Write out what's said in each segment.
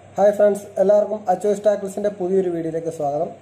hi friends എല്ലാവർക്കും അച്ചോയ്സ് ടാക്കിൾസിൻ്റെ പുതിയൊരു വീഡിയോയിലേക്ക് സ്വാഗതം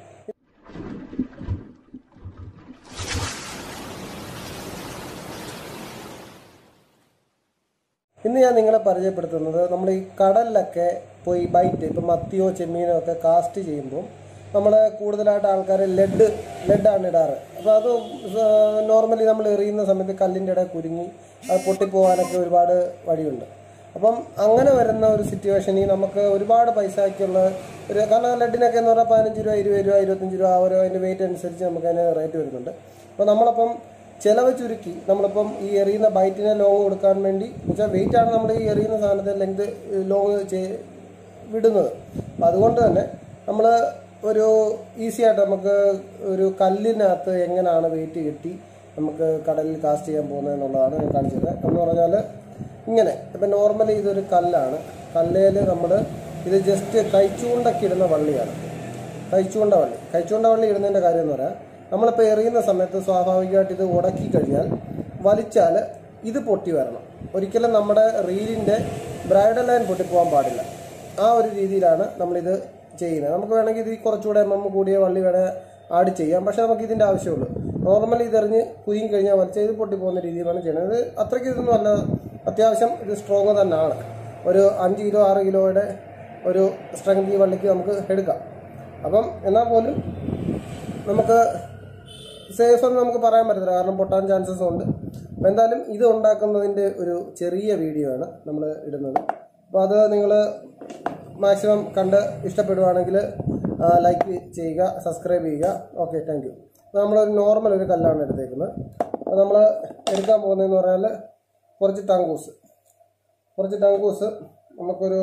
ഇന്ന് ഞാൻ നിങ്ങളെ പരിചയപ്പെടുത്തുന്നത് നമ്മൾ ഈ കടലിലൊക്കെ പോയി ബൈറ്റ് ഇപ്പം മത്തിയോ ചെമ്മീനോ ഒക്കെ കാസ്റ്റ് ചെയ്യുമ്പോൾ നമ്മൾ കൂടുതലായിട്ട് ആൾക്കാർ ലെഡ് ലെഡാണ് ഇടാറ് അപ്പോൾ അത് നോർമലി നമ്മൾ എറിയുന്ന സമയത്ത് കല്ലിൻ്റെ ഇടയിൽ കുരുങ്ങി അത് പൊട്ടിപ്പോകാനൊക്കെ ഒരുപാട് വഴിയുണ്ട് അപ്പം അങ്ങനെ വരുന്ന ഒരു സിറ്റുവേഷനിൽ നമുക്ക് ഒരുപാട് പൈസയ്ക്കുള്ള ഒരു കാരണം ലെഡിനൊക്കെ എന്ന് പറഞ്ഞാൽ പതിനഞ്ച് രൂപ ഇരുപത് രൂപ ഇരുപത്തഞ്ച് രൂപ ആ ഒരു അതിൻ്റെ വെയിറ്റ് അനുസരിച്ച് നമുക്ക് അതിന് റേറ്റ് വരുന്നുണ്ട് അപ്പോൾ നമ്മളപ്പം ചിലവ് ചുരുക്കി നമ്മളിപ്പം ഈ എറിയുന്ന ബൈറ്റിനെ ലോങ് കൊടുക്കാൻ വേണ്ടി എന്നുവെച്ചാൽ വെയിറ്റ് ആണ് നമ്മൾ ഈ എറിയുന്ന സാധനത്തെ ലെങ്ത് ലോങ് വിടുന്നത് അപ്പം അതുകൊണ്ട് തന്നെ നമ്മൾ ഒരു ഈസി ആയിട്ട് നമുക്ക് ഒരു കല്ലിനകത്ത് എങ്ങനെയാണ് വെയിറ്റ് കിട്ടി നമുക്ക് കടലിൽ കാസ്റ്റ് ചെയ്യാൻ പോകുന്നത് എന്നുള്ളതാണ് ഞാൻ കാണിച്ചത് എന്ന് പറഞ്ഞാൽ ഇങ്ങനെ ഇപ്പം നോർമലി ഇതൊരു കല്ലാണ് കല്ലേൽ നമ്മൾ ഇത് ജസ്റ്റ് കൈച്ചൂണ്ടൊക്കെ ഇടുന്ന വള്ളിയാണ് കൈച്ചൂണ്ട വള്ളി കൈച്ചൂണ്ട വള്ളി ഇടുന്നതിൻ്റെ കാര്യം എന്ന് പറയാം നമ്മളിപ്പോൾ എറിയുന്ന സമയത്ത് സ്വാഭാവികമായിട്ട് ഇത് ഉടക്കി കഴിഞ്ഞാൽ വലിച്ചാൽ ഇത് പൊട്ടി വരണം ഒരിക്കലും നമ്മുടെ റീലിൻ്റെ ബ്രൈഡൽ ലൈൻ പൊട്ടിപ്പോകാൻ പാടില്ല ആ ഒരു രീതിയിലാണ് നമ്മളിത് ചെയ്യുന്നത് നമുക്ക് വേണമെങ്കിൽ ഇത് കുറച്ചുകൂടെ എം എം കൂടിയ വള്ളി വേണേൽ ആഡ് ചെയ്യാം പക്ഷേ നമുക്ക് ഇതിൻ്റെ ആവശ്യമുള്ളൂ നോർമലി ഇതെറിഞ്ഞ് കുരുങ്ങി കഴിഞ്ഞാൽ വലിച്ചാൽ ഇത് പൊട്ടിപ്പോകുന്ന രീതിയിലാണ് ചെയ്യുന്നത് ഇത് അത്രയ്ക്ക് ഇതൊന്നും അല്ല അത്യാവശ്യം ഇത് സ്ട്രോങ് തന്നെയാണ് ഒരു അഞ്ച് കിലോ ആറ് കിലോയുടെ ഒരു സ്ട്രെങ്ത് ഈ വള്ളിക്ക് നമുക്ക് എടുക്കാം അപ്പം എന്നാൽ പോലും നമുക്ക് സേഫ് എന്ന് നമുക്ക് പറയാൻ പറ്റത്തില്ല കാരണം പൊട്ടാൻ ചാൻസസ് ഉണ്ട് അപ്പോൾ എന്തായാലും ഇത് ഉണ്ടാക്കുന്നതിൻ്റെ ഒരു ചെറിയ വീഡിയോ ആണ് നമ്മൾ ഇടുന്നത് അപ്പോൾ അത് നിങ്ങൾ മാക്സിമം കണ്ട് ഇഷ്ടപ്പെടുവാണെങ്കിൽ ലൈക്ക് ചെയ്യുക സബ്സ്ക്രൈബ് ചെയ്യുക ഓക്കെ താങ്ക് യു അപ്പോൾ നമ്മളൊരു നോർമൽ ഒരു കല്ലാണ് എടുത്തേക്കുന്നത് അപ്പോൾ നമ്മൾ എടുക്കാൻ പോകുന്നതെന്ന് പറഞ്ഞാൽ കുറച്ച് ടങ്കൂസ് കുറച്ച് ടങ്കൂസ് നമുക്കൊരു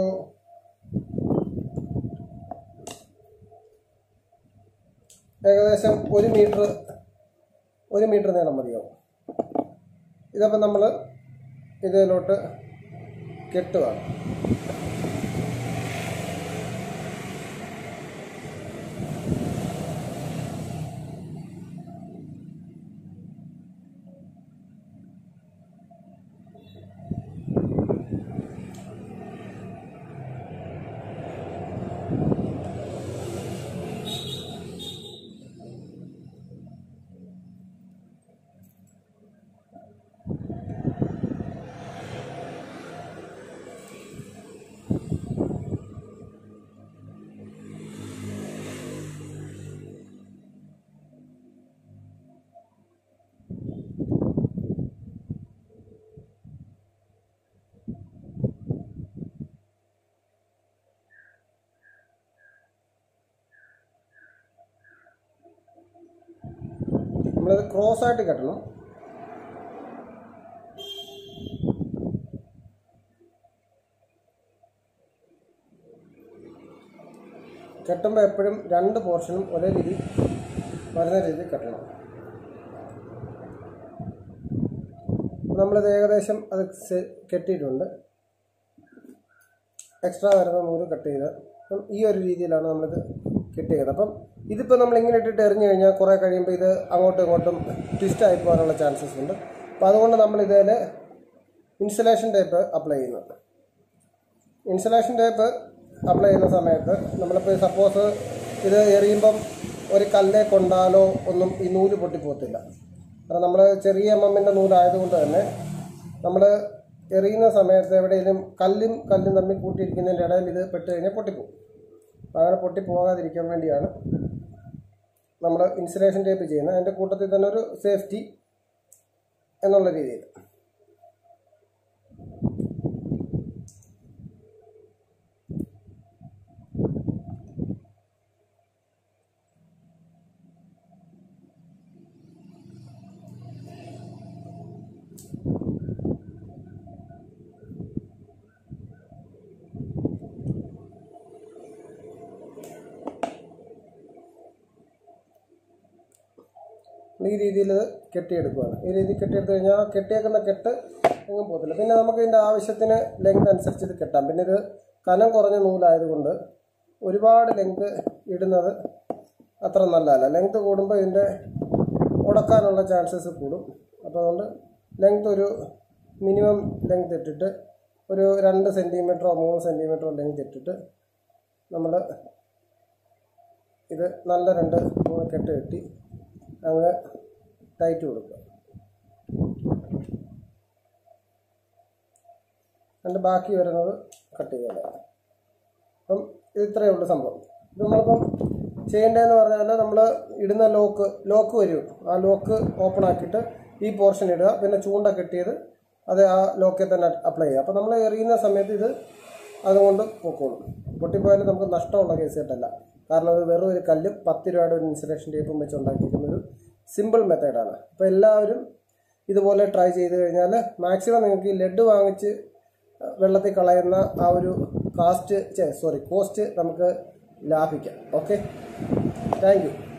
ഏകദേശം ഒരു മീറ്റർ ഒരു മീറ്റർ നീളം മതിയാവും ഇതപ്പം നമ്മൾ ഇതിലോട്ട് കെട്ടുകയാണ് നമ്മളത് ക്രോസ് ആയിട്ട് കെട്ടണം കെട്ടുമ്പോൾ എപ്പോഴും രണ്ട് പോർഷനും ഒരേ രീതി വരുന്ന രീതിയിൽ കെട്ടണം നമ്മളിത് ഏകദേശം അത് സെ- കെട്ടിയിട്ടുണ്ട് എക്സ്ട്രാ വരുന്ന നൂല് കട്ട് ചെയ്ത് അപ്പം ഈ ഒരു രീതിയിലാണ് നമ്മളിത് കെട്ടിയത് അപ്പം ഇതിപ്പോൾ നമ്മൾ ഇങ്ങനെ ഇട്ടിട്ട് എറിഞ്ഞു കഴിഞ്ഞാൽ കുറേ കഴിയുമ്പോൾ ഇത് അങ്ങോട്ടും ഇങ്ങോട്ടും ട്വിസ്റ്റ് ആയി പോകാനുള്ള ചാൻസസ് ഉണ്ട് അപ്പോൾ അതുകൊണ്ട് നമ്മൾ ഇതിൽ ഇൻസുലേഷൻ ടേപ്പ് അപ്ലൈ ചെയ്യുന്നുണ്ട് ഇൻസുലേഷൻ ടേപ്പ് അപ്ലൈ ചെയ്യുന്ന സമയത്ത് നമ്മളിപ്പോൾ സപ്പോസ് ഇത് എറിയുമ്പം ഒരു കല്ലേ കൊണ്ടാലോ ഒന്നും ഈ നൂല് പൊട്ടിപ്പോകത്തില്ല കാരണം നമ്മൾ ചെറിയ എം എമ്മിൻ്റെ നൂലായതുകൊണ്ട് തന്നെ നമ്മൾ എറിയുന്ന സമയത്ത് എവിടെയെങ്കിലും കല്ലും കല്ലും തമ്മിൽ കൂട്ടിയിരിക്കുന്നതിൻ്റെ ഇടയിൽ ഇത് പെട്ട് കഴിഞ്ഞാൽ പൊട്ടിപ്പോകും അപ്പോൾ അങ്ങനെ പൊട്ടിപ്പോകാതിരിക്കാൻ വേണ്ടിയാണ് നമ്മൾ ഇൻസുലേഷൻ ടേപ്പ് ചെയ്യുന്നത് അതിൻ്റെ കൂട്ടത്തിൽ തന്നെ ഒരു സേഫ്റ്റി എന്നുള്ള രീതിയിൽ ഈ രീതിയിൽ ഇത് കെട്ടിയെടുക്കുകയാണ് ഈ രീതിയിൽ കെട്ടിയെടുത്ത് കഴിഞ്ഞാൽ ആ കെട്ടിയേക്കുന്ന കെട്ട് എങ്ങും പോകത്തില്ല പിന്നെ നമുക്ക് ഇതിൻ്റെ ആവശ്യത്തിന് ലെങ്ത് അനുസരിച്ച് ഇത് കെട്ടാം പിന്നെ ഇത് കനം കുറഞ്ഞ നൂലായതുകൊണ്ട് ഒരുപാട് ലെങ്ത് ഇടുന്നത് അത്ര നല്ലതല്ല ലെങ്ത് കൂടുമ്പോൾ ഇതിൻ്റെ ഉടക്കാനുള്ള ചാൻസസ് കൂടും അപ്പോൾ അതുകൊണ്ട് ലെങ്ത് ഒരു മിനിമം ലെങ്ത് ഇട്ടിട്ട് ഒരു രണ്ട് സെൻറ്റിമീറ്ററോ മൂന്ന് സെൻറ്റിമീറ്ററോ ലെങ്ത് ഇട്ടിട്ട് നമ്മൾ ഇത് നല്ല രണ്ട് മൂന്ന് കെട്ട് കെട്ടി അങ്ങ് ടൈറ്റ് കൊടുക്കുക എന്നിട്ട് ബാക്കി വരുന്നത് കട്ട് ചെയ്യാനാണ് അപ്പം ഇത് ഇത്രയേ ഉള്ളൂ സംഭവം ഇത് നമ്മളിപ്പം ചെയ്യേണ്ടതെന്ന് പറഞ്ഞാൽ നമ്മൾ ഇടുന്ന ലോക്ക് ലോക്ക് വരും ആ ലോക്ക് ഓപ്പൺ ആക്കിയിട്ട് ഈ പോർഷൻ ഇടുക പിന്നെ ചൂണ്ട കെട്ടിയത് അത് ആ ലോക്കിൽ തന്നെ അപ്ലൈ ചെയ്യുക അപ്പോൾ നമ്മൾ എറിയുന്ന സമയത്ത് ഇത് അതുകൊണ്ട് പൊക്കോളും പൊട്ടിപ്പോയാലും നമുക്ക് നഷ്ടമുള്ള കേസ് കേട്ടല്ല കാരണം അത് വെറും ഒരു കല്ലും പത്ത് രൂപയുടെ ഒരു ഇൻസുലേഷൻ ടേപ്പും വെച്ച് ഉണ്ടാക്കിയിരിക്കുന്ന ഒരു സിമ്പിൾ മെത്തേഡാണ് അപ്പോൾ എല്ലാവരും ഇതുപോലെ ട്രൈ ചെയ്ത് കഴിഞ്ഞാൽ മാക്സിമം നിങ്ങൾക്ക് ഈ ലെഡ് വാങ്ങിച്ച് വെള്ളത്തിൽ കളയുന്ന ആ ഒരു കാസ്റ്റ് സോറി കോസ്റ്റ് നമുക്ക് ലാഭിക്കാം ഓക്കെ താങ്ക് യു